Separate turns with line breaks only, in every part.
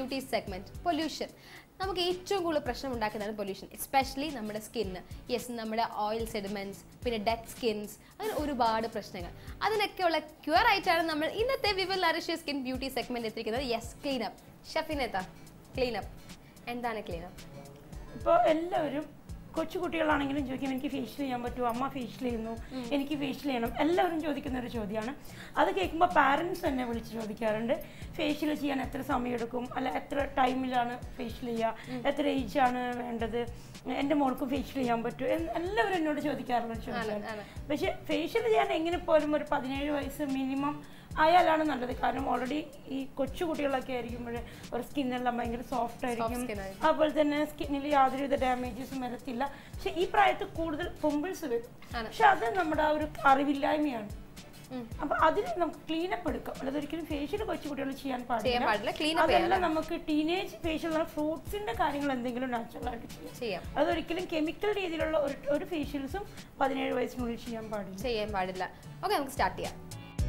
Beauty segment pollution നമുക്ക് ഏറ്റവും കൂടുതൽ പ്രശ്നം ഉണ്ടാക്കുന്നതാണ് പൊല്യൂഷൻ എസ്പെഷ്യലി നമ്മുടെ സ്കിന്ന് യെസ് നമ്മുടെ ഓയിൽ സെഡിമെന്റ്സ് പിന്നെ ഡെഡ് സ്കിൻസ് അങ്ങനെ ഒരുപാട് പ്രശ്നങ്ങൾ അതിനൊക്കെയുള്ള ക്യൂർ ആയിട്ടാണ് നമ്മൾ ഇന്നത്തെ വിവൽ നറിഷ്യ സ്കിൻ ബ്യൂട്ടി സെഗ്മെന്റ് എത്തിക്കുന്നത് യെസ് ക്ലീനപ്പ് ഷെഫിനെത്ത ക്ലീനപ്പ് എന്താണ് ക്ലീനപ്പ്
ഇപ്പോൾ എല്ലാവരും കൊച്ചു കുട്ടികളാണെങ്കിലും ചോദിക്കും എനിക്ക് ഫേഷ്യൽ ചെയ്യാൻ പറ്റുമോ അമ്മ ഫേഷ്യൽ ചെയ്യുന്നു എനിക്ക് ഫേഷ്യൽ ചെയ്യണം എല്ലാവരും ചോദിക്കുന്ന ഒരു ചോദ്യമാണ് അത് കേൾക്കുമ്പോൾ പാരൻസ് തന്നെ വിളിച്ച് ചോദിക്കാറുണ്ട് ഫേഷ്യൽ ചെയ്യാൻ എത്ര സമയം എടുക്കും അല്ല എത്ര ടൈമിലാണ് ഫേഷ്യൽ ചെയ്യുക എത്ര ഏജ് ആണ് വേണ്ടത് എൻ്റെ മോൾക്കും ഫേഷ്യൽ ചെയ്യാൻ പറ്റുമോ എന്ന് എല്ലാവരും എന്നോട് ചോദിക്കാറുള്ള ഒരു ചോദ്യമാണ്
ആണ്.
പക്ഷേ ഫേഷ്യൽ ചെയ്യാൻ എങ്ങനെ പോലും ഒരു പതിനേഴ് വയസ്സ് മിനിമം ആയാലാണ് നല്ലത് കാരണം ഓൾറെഡി ഈ കൊച്ചു കുട്ടികളൊക്കെ ആയിരിക്കുമ്പോൾ ഒരു സ്കിന്നെല്ലാം ഭയങ്കര സോഫ്റ്റ് ആയിരിക്കും
skin ആയിരിക്കും.
അതുപോലെ തന്നെ സ്കിന്നിൽ യാതൊരുവിധ ഡാമേജസും വരത്തില്ല പക്ഷെ ഈ പ്രായത്തിൽ കൂടുതൽ പിമ്പിൾസ് വരും
ആണ്.
പക്ഷെ അത് നമ്മുടെ ആ ഒരു അറിവില്ലായ്മയാണ് അപ്പൊ അതിന് നമുക്ക് ക്ലീനപ്പ് എടുക്കാം അല്ലാതെ ഒരിക്കലും ഫേഷ്യൽ കൊച്ചു കുട്ടികൾ ചെയ്യാൻ
ചെയ്യാൻ പാടില്ല,
പാടില്ല
clean up
അതല്ല നമുക്ക് ടീനേജ് ഫേഷ്യൽ ഫ്രൂട്ട്സിന്റെ കാര്യങ്ങൾ എന്തെങ്കിലും നാച്ചുറൽ ആയിട്ട് ചെയ്യാം
ചെയ്യാം
അതൊരിക്കലും കെമിക്കൽ രീതിയിലുള്ള ഒരു ഒരു ഫേഷ്യൽസും പതിനേഴ് വയസ്സിനുള്ളിൽ ചെയ്യാൻ പാടില്ല
ചെയ്യാൻ പാടില്ല ഓക്കെ നമുക്ക് സ്റ്റാർട്ട് ചെയ്യാം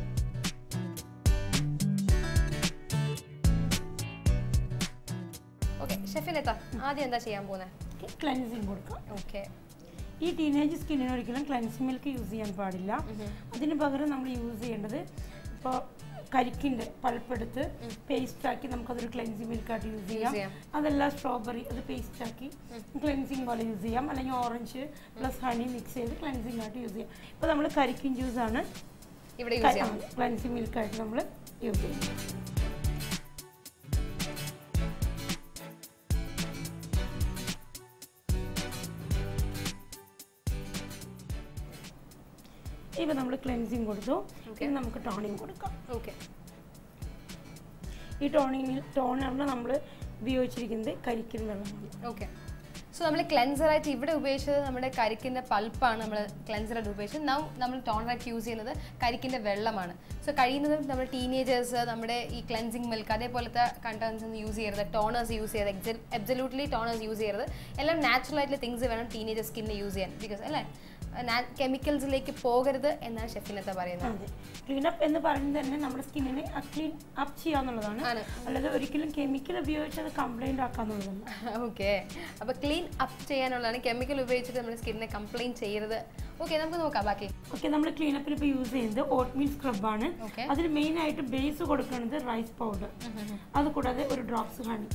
ഓക്കെ ഷെഫിനെത്ത ആദ്യം എന്താ ചെയ്യാൻ പോകുന്നത്
ക്ലെൻസിങ് കൊടുക്കാം
ഓക്കെ
ഈ ടീനേജ് സ്കിന്നിന് ഒരിക്കലും ക്ലെൻസിങ് മിൽക്ക് യൂസ് ചെയ്യാൻ പാടില്ല അതിന് പകരം നമ്മൾ യൂസ് ചെയ്യേണ്ടത് ഇപ്പോൾ കരിക്കിൻ്റെ പൾപ്പെടുത്ത് പേസ്റ്റ് ആക്കി നമുക്കതൊരു ക്ലെൻസിങ് മിൽക്കായിട്ട് യൂസ് ചെയ്യാം
ചെയ്യാം.
അതല്ല സ്ട്രോബെറി അത് പേസ്റ്റ് ആക്കി ക്ലെൻസിങ് പോലെ യൂസ് ചെയ്യാം അല്ലെങ്കിൽ ഓറഞ്ച് പ്ലസ് ഹണി മിക്സ് ചെയ്ത് ക്ലെൻസിങ് ആയിട്ട് യൂസ് ചെയ്യാം ഇപ്പോൾ നമ്മൾ കരിക്കിൻ ജ്യൂസാണ്
ഇവിടെ യൂസ് ചെയ്യാം
ക്ലെൻസിങ് മിൽക്കായിട്ട് നമ്മൾ യൂസ് ചെയ്യും ഇപ്പം നമ്മൾ ക്ലെൻസിങ് കൊടുത്തു ഇനി നമുക്ക് ടോണിങ് കൊടുക്കാം
ഓക്കെ
ഈ ടോണിങ്ങിൽ ടോണറിന് നമ്മൾ ഉപയോഗിച്ചിരിക്കുന്നത് കരിക്കിൻ വെള്ളമാണ്
ഓക്കെ സോ നമ്മൾ ക്ലെൻസറായിട്ട് ഇവിടെ ഉപയോഗിച്ചത് നമ്മുടെ കരിക്കിൻ്റെ പൾപ്പാണ് നമ്മൾ ക്ലെൻസറായിട്ട് ഉപയോഗിച്ചത് നൗ നമ്മൾ ടോണറായിട്ട് യൂസ് ചെയ്യുന്നത് കരിക്കിൻ്റെ വെള്ളമാണ് സോ കഴിയുന്നതും നമ്മുടെ ടീനേജേഴ്സ് നമ്മുടെ ഈ ക്ലെൻസിങ് മിൽക്ക് അതേപോലത്തെ കണ്ടൻസ് ഒന്നും യൂസ് ചെയ്യരുത് ടോണേഴ്സ് യൂസ് ചെയ്യരുത് എബ്സല്യൂട്ട്ലി ടോണേഴ്സ് യൂസ് ചെയ്യരുത് എല്ലാം നാച്ചുറൽ ആയിട്ടുള്ള തിങ്സ് വേണം ടീനേജർ സ്കിന്നിൽ യൂസ് ചെയ്യാൻ ബിക്കോസ് അല്ലേ കെമിക്കൽസിലേക്ക് പോകരുത് എന്നാണ് ഷെഫിനത്തെ പറയുന്നത്
അതെ ക്ലീനപ്പ് എന്ന് പറയുന്നത് തന്നെ നമ്മുടെ സ്കിന്നിനെ ക്ലീൻ അപ്പ് ചെയ്യാന്നുള്ളതാണ്
ആണ്.
അല്ലാതെ ഒരിക്കലും കെമിക്കൽ ഉപയോഗിച്ച് അത് കംപ്ലൈന്റ് ആക്കാന്നുള്ളതല്ല
ഓക്കെ അപ്പോൾ ക്ലീൻ അപ്പ് ചെയ്യാനുള്ളതാണ് കെമിക്കൽ ഉപയോഗിച്ചിട്ട് നമ്മുടെ സ്കിന്നിനെ കംപ്ലൈൻറ്റ് ചെയ്യരുത് ഓക്കെ നമുക്ക് നോക്കാം ബാക്കി
ഓക്കെ നമ്മൾ ക്ലീനപ്പിൽ ഇപ്പോൾ യൂസ് ചെയ്യുന്നത് ഓട്ട്മീൽ സ്ക്രബാണ്
Okay.
അതിൽ മെയിൻ ആയിട്ട് ബേസ് കൊടുക്കുന്നത് റൈസ് പൗഡർ അത് കൂടാതെ ഒരു ഡ്രോപ്സ് ഹണി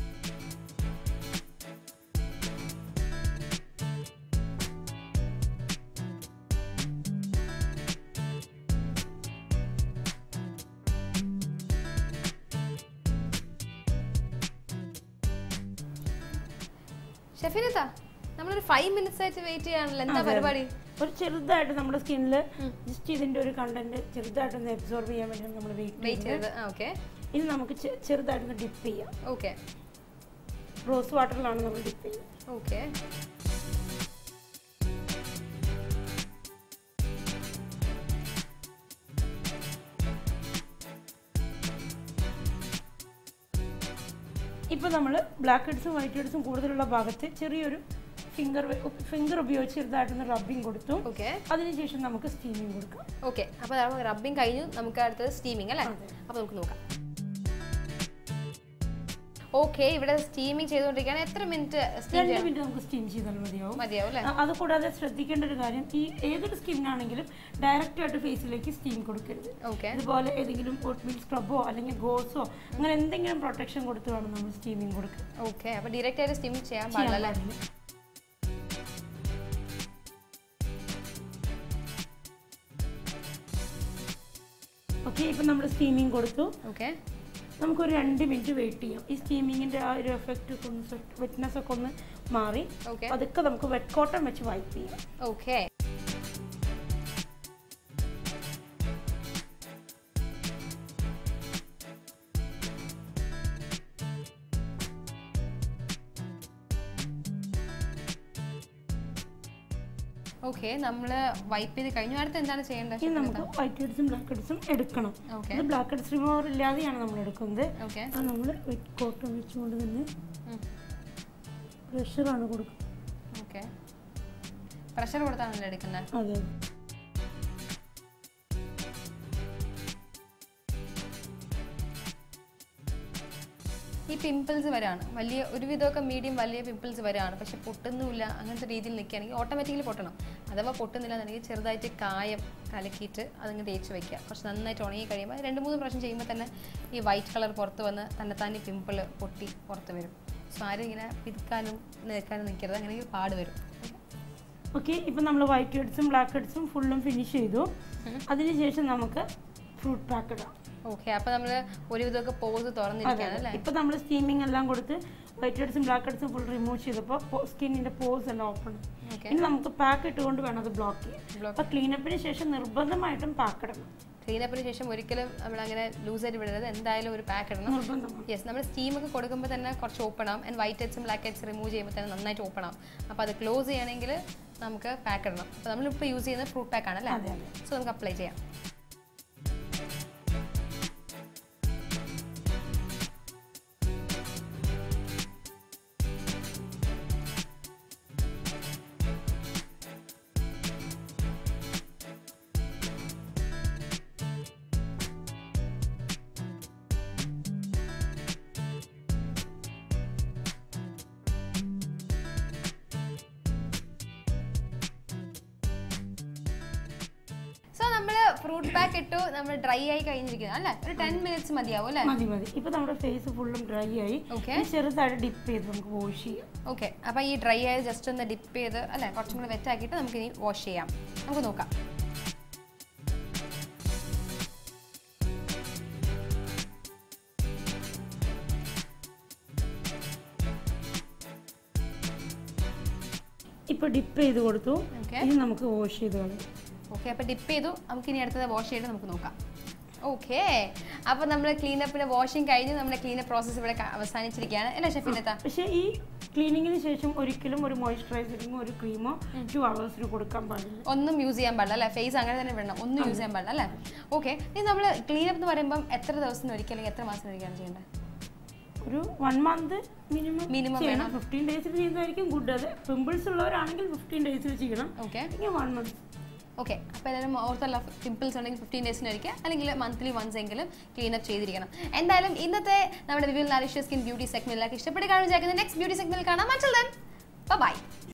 ഷെഫിനത്ത നമ്മളൊരു ഫൈവ് മിനിറ്റ്സ് ആയിട്ട് വെയിറ്റ് ചെയ്യാണല്ലോ എന്താ
അതെ.
പരിപാടി
ഒരു ചെറുതായിട്ട് നമ്മുടെ സ്കിന്നിൽ ജസ്റ്റ് ഇതിന്റെ ഒരു കണ്ടന്റ് ചെറുതായിട്ടൊന്ന് അബ്സോർബ് ചെയ്യാൻ വേണ്ടി നമ്മൾ വെയിറ്റ്
വെയിറ്റ്
ചെയ്യുന്നത്
ചെയ്ത് ഓക്കെ
ഇനി നമുക്ക് ചെ- ചെറുതായിട്ടൊന്ന് ഡിപ്പ് ചെയ്യാം
ഓക്കെ
റോസ് വാട്ടറിലാണ് നമ്മൾ ഡിപ്പ് ചെയ്യുന്നത്
ഓക്കെ
ഇപ്പോൾ നമ്മൾ ബ്ലാക്ക് ഹെഡ്സും വൈറ്റ് ഹെഡ്സും കൂടുതലുള്ള ഭാഗത്ത് ചെറിയൊരു ഫിംഗർ ഫിംഗർ ഉപയോഗിച്ച് ചെറുതായിട്ടൊന്ന് റബ്ബിങ് കൊടുത്തു
ഓക്കെ
അതിനുശേഷം നമുക്ക് സ്റ്റീമിങ് കൊടുക്കാം
ഓക്കെ അപ്പോൾ നമ്മൾ റബ്ബിങ് കഴിഞ്ഞു നമുക്ക് അടുത്തത് സ്റ്റീമിങ് അല്ലേ അപ്പോൾ നമുക്ക് നോക്കാം ഓക്കെ ഇവിടെ സ്റ്റീമിങ് ചെയ്തുകൊണ്ടിരിക്കുകയാണ് എത്ര മിനിറ്റ് സ്റ്റീം
രണ്ട്
ചെയ്യണം
മിനിറ്റ് നമുക്ക് സ്റ്റീം ചെയ്താൽ മതിയാവും
മതിയാവും അല്ലേ
ആ, അത് കൂടാതെ ശ്രദ്ധിക്കേണ്ട ഒരു കാര്യം ഈ ഏതൊരു സ്കിന്നാണെങ്കിലും ഡയറക്റ്റ് ആയിട്ട് ഫേസിലേക്ക് സ്റ്റീം കൊടുക്കരുത്
ഓക്കെ
ഇതുപോലെ ഏതെങ്കിലും ഓട്ട്മീൽ സ്ക്രബോ അല്ലെങ്കിൽ ഗോസോ അങ്ങനെ എന്തെങ്കിലും പ്രൊട്ടക്ഷൻ കൊടുത്ത് വേണം നമ്മൾ സ്റ്റീമിങ് കൊടുക്കാൻ
ഓക്കെ അപ്പോൾ ഡയറക്റ്റ് ആയിട്ട് സ്റ്റീം ചെയ്യാൻ
ചെയ്യാൻ
പാടില്ല അല്ലേ
പാടില്ല. ഓക്കെ ഇപ്പം നമ്മൾ സ്റ്റീമിങ് കൊടുത്തു
ഓക്കെ
നമുക്കൊരു രണ്ട് മിനിറ്റ് വെയിറ്റ് ചെയ്യാം ഈ സ്റ്റീമിങ്ങിൻ്റെ ആ ഒരു എഫക്റ്റ് ഒക്കെ ഒന്ന് വെറ്റ്നെസ് ഒക്കെ ഒന്ന് മാറി
ഓക്കെ
അതൊക്കെ നമുക്ക് വെറ്റ് കോട്ടൺ വെച്ച് വൈപ്പ് ചെയ്യാം
ഓക്കെ ഓക്കെ നമ്മൾ വൈപ്പ് ചെയ്ത് കഴിഞ്ഞു അടുത്ത് എന്താണ് ചെയ്യേണ്ടത്
ഇനി നമുക്ക് വൈറ്റ് ഹെഡ്സും ബ്ലാക്ക് ഹെഡ്സും എടുക്കണം
ഓക്കെ
ഇത് ബ്ലാക്ക് ഹെഡ്സ് റിമൂവർ ഇല്ലാതെയാണ് നമ്മൾ എടുക്കുന്നത്
ഓക്കെ
അത് നമ്മൾ വെറ്റ് കോട്ടൺ വെച്ചുകൊണ്ട് തന്നെ പ്രഷറാണ് കൊടുക്കുന്നത്
ഓക്കെ പ്രഷർ കൊടുത്താണല്ലോ എടുക്കുന്നത്
അതെ
ഈ പിമ്പിൾസ് വരാണ് വലിയ ഒരുവിധമൊക്കെ മീഡിയം വലിയ പിമ്പിൾസ് വരാണ് പക്ഷെ പൊട്ടുന്നുമില്ല അങ്ങനത്തെ രീതിയിൽ നിൽക്കുകയാണെങ്കിൽ ഓട്ടോമാറ്റിക്കലി പൊട്ടണം അഥവാ പൊട്ടുന്നില്ല എന്നുണ്ടെങ്കിൽ ചെറുതായിട്ട് കായം കലക്കിയിട്ട് അതങ്ങ് തേച്ച് വെക്കുക കുറച്ച് നന്നായിട്ട് ഉണങ്ങി കഴിയുമ്പോൾ രണ്ട് മൂന്ന് പ്രാവശ്യം ചെയ്യുമ്പോൾ തന്നെ ഈ വൈറ്റ് കളർ പുറത്ത് വന്ന് തന്നെത്താനെ പിമ്പിൾ പൊട്ടി പുറത്ത് വരും സോ ആരും ഇങ്ങനെ പിതുക്കാനും നിൽക്കാനും നിൽക്കരുത് അങ്ങനെ പാട് വരും
ഓക്കെ ഇപ്പം നമ്മൾ വൈറ്റ് ഹെഡ്സും ബ്ലാക്ക് ഹെഡ്സും ഫുള്ളും ഫിനിഷ് ചെയ്തു അതിനുശേഷം നമുക്ക് ഫ്രൂട്ട് പാക്ക് ഇടാം
ഓക്കെ അപ്പോൾ നമ്മൾ ഒരുവിധമൊക്കെ പോസ് തുറന്നിരിക്കുകയാണ് അല്ലേ
ഇപ്പം നമ്മൾ സ്റ്റീമിംഗ് എല്ലാം കൊടുത്ത് വൈറ്റ് ഹെഡ്സും ബ്ലാക്ക് ഹെഡ്സും ഫുൾ റിമൂവ് ചെയ്തപ്പോൾ സ്കിന്നിൻ്റെ പോസ് എല്ലാം ഓപ്പൺ
ഓക്കെ
ഇനി നമുക്ക് പാക്ക് ഇട്ടുകൊണ്ട് വേണം അത് ബ്ലോക്ക് ചെയ്യാൻ
Block.
അപ്പോൾ ക്ലീനപ്പിന് ശേഷം നിർബന്ധമായിട്ടും പാക്ക് ഇടണം
ക്ലീനപ്പിന് ശേഷം ഒരിക്കലും നമ്മൾ അങ്ങനെ ലൂസായിട്ട് വിടരുത് എന്തായാലും ഒരു പാക്ക് ഇടണം
നിർബന്ധമാണ്
യെസ് നമ്മൾ സ്റ്റീം ഒക്കെ കൊടുക്കുമ്പോൾ തന്നെ കുറച്ച് ഓപ്പൺ ആവും ആൻഡ് വൈറ്റ് ഹെഡ്സും ബ്ലാക്ക് ഹെഡ്സ് റിമൂവ് ചെയ്യുമ്പോൾ തന്നെ നന്നായിട്ട് ഓപ്പൺ ആവും അപ്പോൾ അത് ക്ലോസ് ചെയ്യണമെങ്കിൽ നമുക്ക് പാക്ക് ഇടണം അപ്പോൾ നമ്മളിപ്പോൾ യൂസ് ചെയ്യുന്നത് ഫ്രൂട്ട് പാക്ക് ആണ്
അതെ,
അല്ലേ
അതെ.
സോ നമുക്ക് അപ്ലൈ ചെയ്യാം സോ നമ്മൾ ഫ്രൂട്ട് പാക്ക് ഇട്ടു നമ്മൾ ഡ്രൈ ആയി കഴിഞ്ഞിരിക്കുന്നത് അല്ലേ ഒരു ടെൻ മിനിറ്റ്സ് മതിയാവും അല്ലേ
മതി മതി ഇപ്പം നമ്മുടെ ഫേസ് ഫുള്ളും ഡ്രൈ ആയി
ഓക്കെ
ഇനി ചെറുതായിട്ട് ഡിപ്പ് ചെയ്ത് നമുക്ക് വാഷ് ചെയ്യാം
ഓക്കെ അപ്പോൾ ഈ ഡ്രൈ ആയത് ജസ്റ്റ് ഒന്ന് ഡിപ്പ് ചെയ്ത് അല്ലേ കുറച്ചും കൂടി വെറ്റാക്കിയിട്ട് നമുക്ക് ഇനി വാഷ് ചെയ്യാം നമുക്ക് നോക്കാം
ഇപ്പൊ ഡിപ്പ് ചെയ്ത് കൊടുത്തു
ഓക്കെ
ഇനി നമുക്ക് വാഷ് ചെയ്ത് കളയാം
ഓക്കെ അപ്പോൾ ഡിപ്പ് ചെയ്തു നമുക്ക് ഇനി അടുത്തത് വാഷ് ചെയ്ത് നമുക്ക് നോക്കാം ഓക്കെ അപ്പോൾ നമ്മൾ ക്ലീനപ്പിന് വാഷിംഗ് കഴിഞ്ഞ് നമ്മുടെ ക്ലീനപ്പ് പ്രോസസ്സ് ഇവിടെ ക- അവസാനിച്ചിരിക്കുകയാണ് അല്ലേ ഷെഫിനെത്ത
പക്ഷേ ഈ ക്ലീനിങ്ങിന് ശേഷം ഒരിക്കലും ഒരു മോയ്സ്ചറൈസറിങ്ങോ ഒരു ക്രീമോ ടു അവേഴ്സിന് കൊടുക്കാൻ പാടില്ല
ഒന്നും യൂസ് ചെയ്യാൻ പാടില്ല അല്ലേ ഫേസ് അങ്ങനെ തന്നെ വിടണം ഒന്നും യൂസ് ചെയ്യാൻ പാടില്ല അല്ലേ ഓക്കെ ഇനി നമ്മൾ ക്ലീനപ്പ് എന്ന് പറയുമ്പം എത്ര ദിവസം ഒരിക്കൽ അല്ലെങ്കിൽ എത്ര മാസം ഒരിക്കലാണ് ചെയ്യേണ്ടത്
ഒരു വൺ മന്ത് മിനിമം
Minimum
ചെയ്യണം ഫിഫ്റ്റീൻ ഡേയ്സിൽ ചെയ്യുന്നതായിരിക്കും ഗുഡ് അത് പിമ്പിൾസ് ഉള്ളവരാണെങ്കിൽ ഫിഫ്റ്റീൻ ഡേയ്സിൽ ചെയ്യണം
ഓക്കെ
അല്ലെങ്കിൽ വൺ മന്ത്
ഓക്കെ അപ്പോൾ എല്ലാവരും ഓർത്തുള്ള പിമ്പിൾസ് ഉണ്ടെങ്കിൽ ഫിഫ്റ്റീൻ ഡേയ്സിന് ഒരിക്കൽ അല്ലെങ്കിൽ മന്ത്ലി വൺസ് എങ്കിലും ക്ലീനപ്പ് ചെയ്തിരിക്കണം എന്തായാലും ഇന്നത്തെ നമ്മുടെ റിവ്യൂ നാരിഷ്യ സ്കിൻ ബ്യൂട്ടി സെഗ്മെന്റിലേക്ക് ഇഷ്ടപ്പെട്ട് കാണും വിചാരിക്കുന്നത് നെക്സ്റ്റ് ബ്യൂട്ടി സെഗ്മെന്റിൽ കാണാം മറ്റുള്ള ബൈ